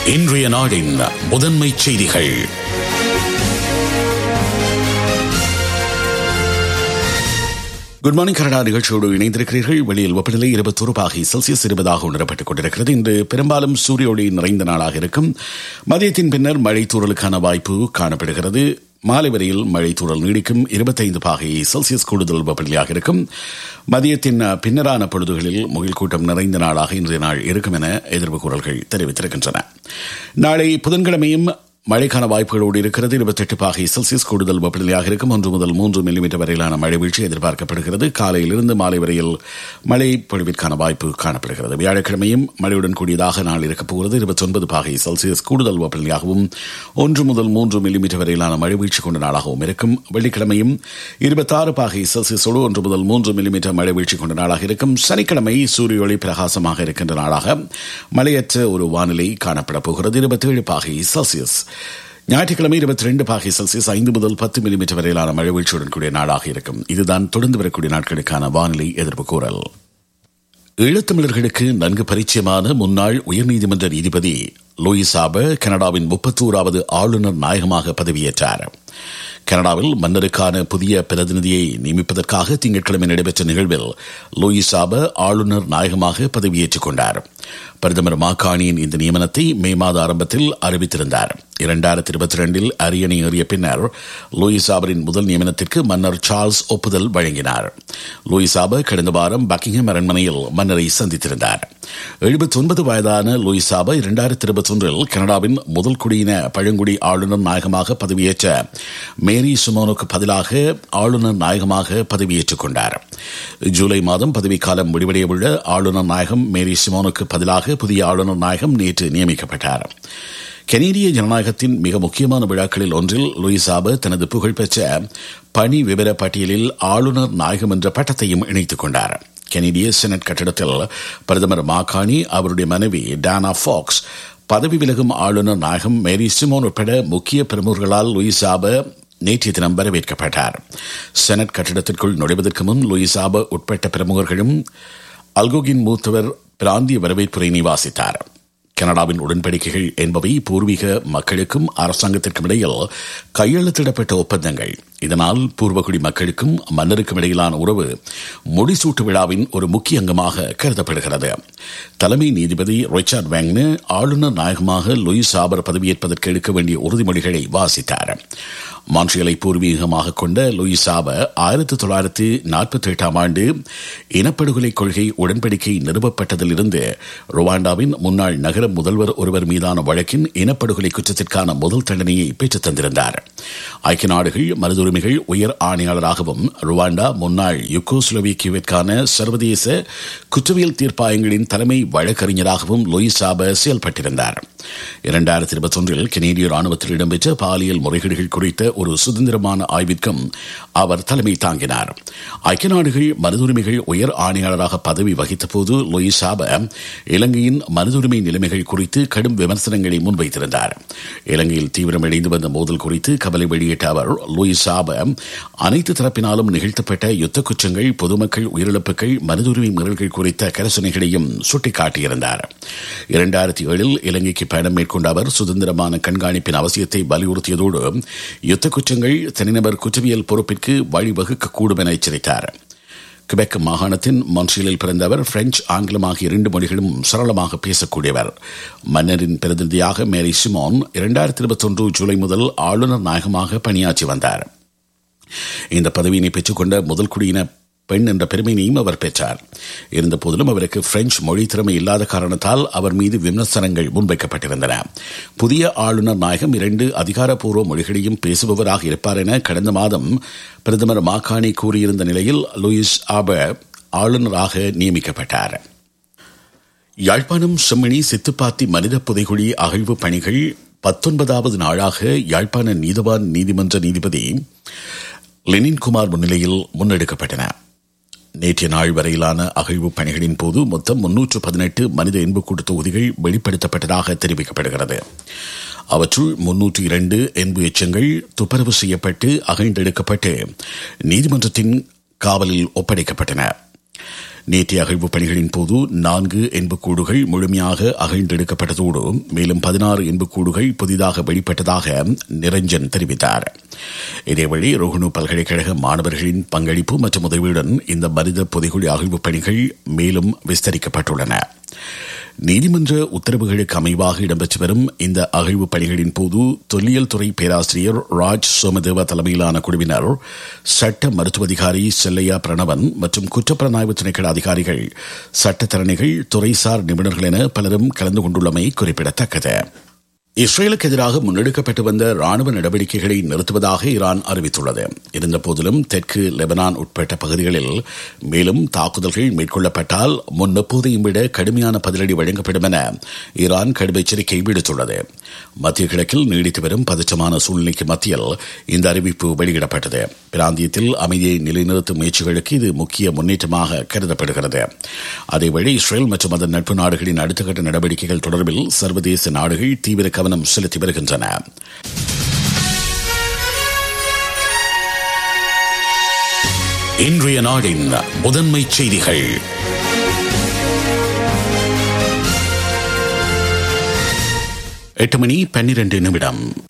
இன்றைய நாடின் முதன்மை செய்திகள் குட் மார்னிங் கனடா நிகழ்ச்சியோடு இணைந்திருக்கிறீர்கள் வெளியில் வெப்பநிலை இருபத்தொரு பாகை செல்சியஸ் இருபதாக உணரப்பட்டுக் கொண்டிருக்கிறது இன்று பெரும்பாலும் சூரிய ஒளி நிறைந்த நாளாக இருக்கும் மதியத்தின் பின்னர் மழை தூறலுக்கான வாய்ப்பு காணப்படுகிறது மாலை வரையில் மழை தூறல் நீடிக்கும் இருபத்தைந்து பாகை செல்சியஸ் கூடுதல் வெப்பநிலையாக இருக்கும் மதியத்தின் பின்னரான பொழுதுகளில் முகில் கூட்டம் நிறைந்த நாளாக இன்றைய நாள் இருக்கும் என எதிர்ப்பு குரல்கள் தெரிவித்திருக்கின்றன நாளை புதன்கிழமையும் மழைக்கான வாய்ப்புகளோடு இருக்கிறது இருபத்தெட்டு பாகை செல்சியஸ் கூடுதல் வெப்பநிலையாக இருக்கும் ஒன்று முதல் மூன்று மில்லிமீட்டர் வரையிலான மழை வீழ்ச்சி எதிர்பார்க்கப்படுகிறது காலையிலிருந்து மாலை வரையில் மழை பொழிவிற்கான வாய்ப்பு காணப்படுகிறது வியாழக்கிழமையும் மழையுடன் கூடியதாக நாள் இருக்கப் போகிறது இருபத்தி ஒன்பது பாகை செல்சியஸ் கூடுதல் வெப்பநிலையாகவும் ஒன்று முதல் மூன்று மில்லிமீட்டர் வரையிலான மழை வீழ்ச்சி கொண்ட நாளாகவும் இருக்கும் வெள்ளிக்கிழமையும் இருபத்தாறு பாகை செல்சியஸோடு ஒன்று முதல் மூன்று மில்லிமீட்டர் மழை வீழ்ச்சி கொண்ட நாளாக இருக்கும் சனிக்கிழமை சூரிய ஒளி பிரகாசமாக இருக்கின்ற நாளாக மழையற்ற ஒரு வானிலை காணப்பட போகிறது இருபத்தேழு பாகை செல்சியஸ் ஞாயிற்றுக்கிழமை இருபத்தி ரெண்டு பாகை செல்சியஸ் ஐந்து முதல் பத்து மில்லிமீட்டர் வரையிலான மழை வீழ்ச்சியுடன் கூடிய நாளாக இருக்கும் இதுதான் தொடர்ந்து வரக்கூடிய நாட்களுக்கான வானிலை எதிர்ப்பு கூறல் ஈழத்தமிழர்களுக்கு நன்கு பரிச்சயமான முன்னாள் உயர்நீதிமன்ற நீதிபதி லூயிஸ் ஆபர் கனடாவின் முப்பத்தோராவது ஆளுநர் நாயகமாக பதவியேற்றார் கனடாவில் மன்னருக்கான புதிய பிரதிநிதியை நியமிப்பதற்காக திங்கட்கிழமை நடைபெற்ற நிகழ்வில் லூயிஸ் ஆபர் ஆளுநர் நாயகமாக பதவியேற்றுக் கொண்டார் பிரதமர் மாகாணியின் இந்த நியமனத்தை மே மாத ஆரம்பத்தில் அறிவித்திருந்தார் இரண்டாயிரத்தி இருபத்தி ரெண்டில் அரியணை ஏறிய பின்னர் லூயிஸ் ஆபரின் முதல் நியமனத்திற்கு மன்னர் சார்ல்ஸ் ஒப்புதல் வழங்கினார் லூயிஸ் ஆபர் கடந்த வாரம் பக்கிங்ஹாம் அரண்மனையில் மன்னரை சந்தித்திருந்தார் எழுபத்தி ஒன்பது வயதான லூயிஸ் ஆபர் இரண்டாயிரத்தி இருபத்தி ஒன்றில் கனடாவின் முதல் குடியின பழங்குடி ஆளுநர் நாயகமாக பதவியேற்ற மேரி சுமோனுக்கு பதிலாக ஆளுநர் நாயகமாக பதவியேற்றுக் கொண்டார் ஜூலை மாதம் பதவிக்காலம் முடிவடையவுள்ள ஆளுநர் நாயகம் மேரி சிமோனுக்கு பதிலாக புதிய ஆளுநர் நாயகம் நேற்று நியமிக்கப்பட்டார் கெனேடிய ஜனநாயகத்தின் மிக முக்கியமான விழாக்களில் ஒன்றில் லூயிஸ் ஆபர் தனது புகழ்பெற்ற பணி விவர பட்டியலில் ஆளுநர் நாயகம் என்ற பட்டத்தையும் இணைத்துக் கொண்டார் கெனடிய செனட் கட்டிடத்தில் பிரதமர் மாகாணி அவருடைய மனைவி டானா ஃபாக்ஸ் பதவி விலகும் ஆளுநர் நாயகம் மேரி சிமோன் உட்பட முக்கிய பிரமுகர்களால் லூயிஸ் ஆபர் நேற்றைய தினம் வரவேற்கப்பட்டார் செனட் கட்டிடத்திற்குள் நுழைவதற்கு முன் லூயிஸ் ஆபர் உட்பட்ட பிரமுகர்களும் அல்கோகின் மூத்தவர் பிராந்திய வரவேற்புரை நிவாசித்தார் கனடாவின் உடன்படிக்கைகள் என்பவை பூர்வீக மக்களுக்கும் அரசாங்கத்திற்கும் இடையில் கையெழுத்திடப்பட்ட ஒப்பந்தங்கள் இதனால் பூர்வகுடி மக்களுக்கும் மன்னருக்கும் இடையிலான உறவு முடிசூட்டு விழாவின் ஒரு முக்கிய அங்கமாக கருதப்படுகிறது தலைமை நீதிபதி ரிச்சர்ட் வேங்னு ஆளுநர் நாயகமாக லூயிஸ் ஆபர் பதவியேற்பதற்கு எடுக்க வேண்டிய உறுதிமொழிகளை வாசித்தார் மான்ட்ரியலை பூர்வீகமாக கொண்ட லூயிஸ் ஆபர் ஆயிரத்தி தொள்ளாயிரத்தி நாற்பத்தி எட்டாம் ஆண்டு இனப்படுகொலை கொள்கை உடன்படிக்கை நிறுவப்பட்டதிலிருந்து ருவாண்டாவின் முன்னாள் நகர முதல்வர் ஒருவர் மீதான வழக்கின் இனப்படுகொலை குற்றத்திற்கான முதல் தண்டனையை பெற்றுத் தந்திருந்தார் ஐக்கிய நாடுகள் மனிதுரிமைகள் உயர் ஆணையாளராகவும் ருவாண்டா முன்னாள் யுகோஸ்லோவிக்கியவிற்கான சர்வதேச குற்றவியல் தீர்ப்பாயங்களின் தலைமை வழக்கறிஞராகவும் லூயிஸ் ஆபர் செயல்பட்டிருந்தார் இரண்டாயிரத்தி இருபத்தி ஒன்றில் கெனேடிய ராணுவத்தில் இடம்பெற்ற பாலியல் முறைகேடுகள் குறித்த ஒரு சுதந்திரமான ஆய்விற்கும் அவர் தலைமை தாங்கினார் ஐக்கிய நாடுகள் மனிதுரிமைகள் உயர் ஆணையாளராக பதவி வகித்த போது லூயிஸ் ஆபர் இலங்கையின் மனிதுரிமை நிலைமைகள் குறித்து கடும் விமர்சனங்களை முன்வைத்திருந்தார் இலங்கையில் தீவிரமடைந்து வந்த மோதல் குறித்து கவலை வெளியிட்ட அவர் லூயிஸ் ஆபர் அனைத்து தரப்பினாலும் நிகழ்த்தப்பட்ட யுத்த குற்றங்கள் பொதுமக்கள் உயிரிழப்புகள் மனிதுரிமை மீறல்கள் குறித்த கரசனைகளையும் சுட்டிக்காட்டியிருந்தார் இரண்டாயிரத்தி ஏழில் இலங்கைக்கு பயணம் மேற்கொண்ட அவர் சுதந்திரமான கண்காணிப்பின் அவசியத்தை வலியுறுத்தியதோடு யுத்த குற்றங்கள் தனிநபர் குற்றவியல் பொறுப்பிற்கு வழிவகுக்கக்கூடும் என எச்சரித்தார் கிபெக் மாகாணத்தின் மான்ட்ரியலில் பிறந்த அவர் பிரெஞ்சு ஆங்கிலம் ஆகிய இரண்டு மொழிகளும் சரளமாக பேசக்கூடியவர் மன்னரின் பிரதிநிதியாக மேரி சிமோன் இரண்டாயிரத்தி இருபத்தி ஒன்று ஜூலை முதல் ஆளுநர் நாயகமாக பணியாற்றி வந்தார் இந்த பதவியினை பெற்றுக்கொண்ட முதல் குடியின பெண் என்ற பெருமையினையும் அவர் பெற்றார் இருந்த போதிலும் அவருக்கு பிரெஞ்சு மொழி திறமை இல்லாத காரணத்தால் அவர் மீது விமர்சனங்கள் முன்வைக்கப்பட்டிருந்தன புதிய ஆளுநர் நாயகம் இரண்டு அதிகாரப்பூர்வ மொழிகளையும் பேசுபவராக இருப்பார் என கடந்த மாதம் பிரதமர் மாகாணி கூறியிருந்த நிலையில் லூயிஸ் ஆபர் ஆளுநராக நியமிக்கப்பட்டார் யாழ்ப்பாணம் செம்மணி சித்துப்பாத்தி மனித புதைகுழி அகழ்வு பணிகள் பத்தொன்பதாவது நாளாக யாழ்ப்பாண நீதவான் நீதிமன்ற நீதிபதி லெனின்குமார் முன்னிலையில் முன்னெடுக்கப்பட்டன நேற்றைய நாள் வரையிலான அகழ்வு பணிகளின் போது மொத்தம் முன்னூற்று பதினெட்டு மனித எண்புக்கூட்டு தொகுதிகள் வெளிப்படுத்தப்பட்டதாக தெரிவிக்கப்படுகிறது அவற்றுள் முன்னூற்று இரண்டு என்பு எச்சங்கள் துப்பரவு செய்யப்பட்டு அகழ்ந்தெடுக்கப்பட்டு நீதிமன்றத்தின் காவலில் ஒப்படைக்கப்பட்டன நேற்றைய அகழ்வு பணிகளின் போது நான்கு எண்புக்கூடுகள் முழுமையாக அகழ்ந்தெடுக்கப்பட்டதோடு மேலும் பதினாறு எண்புக்கூடுகள் புதிதாக வெளிப்பட்டதாக நிரஞ்சன் தெரிவித்தார் இதேவழி ரோஹனு பல்கலைக்கழக மாணவர்களின் பங்களிப்பு மற்றும் உதவியுடன் இந்த மனித புதைகுழி அகழ்வு பணிகள் மேலும் விஸ்தரிக்கப்பட்டுள்ளன நீதிமன்ற உத்தரவுகளுக்கு அமைவாக இடம்பெற்று வரும் இந்த அகழ்வு பணிகளின் போது தொல்லியல் துறை பேராசிரியர் ராஜ் சோமதேவ தலைமையிலான குழுவினர் சட்ட மருத்துவ அதிகாரி செல்லையா பிரணவன் மற்றும் குற்றப்புலனாய்வு திணைக்கள அதிகாரிகள் சட்டத்தரணிகள் துறைசார் நிபுணர்கள் என பலரும் கலந்து கொண்டுள்ளமை குறிப்பிடத்தக்கது இஸ்ரேலுக்கு எதிராக முன்னெடுக்கப்பட்டு வந்த ராணுவ நடவடிக்கைகளை நிறுத்துவதாக ஈரான் அறிவித்துள்ளது இருந்தபோதிலும் தெற்கு லெபனான் உட்பட்ட பகுதிகளில் மேலும் தாக்குதல்கள் மேற்கொள்ளப்பட்டால் முன் எப்போதையும் விட கடுமையான பதிலடி வழங்கப்படும் என ஈரான் கடும் எச்சரிக்கை விடுத்துள்ளது மத்திய கிழக்கில் நீடித்து வரும் பதற்றமான சூழ்நிலைக்கு மத்தியில் இந்த அறிவிப்பு வெளியிடப்பட்டது பிராந்தியத்தில் அமைதியை நிலைநிறுத்தும் முயற்சிகளுக்கு இது முக்கிய முன்னேற்றமாக கருதப்படுகிறது அதேவழி இஸ்ரேல் மற்றும் அதன் நட்பு நாடுகளின் அடுத்த கட்ட நடவடிக்கைகள் தொடர்பில் சர்வதேச நாடுகள் தீவிர கவனம் செலுத்தி வருகின்றன இன்றைய நாடின் முதன்மை செய்திகள் எட்டு மணி பன்னிரண்டு நிமிடம்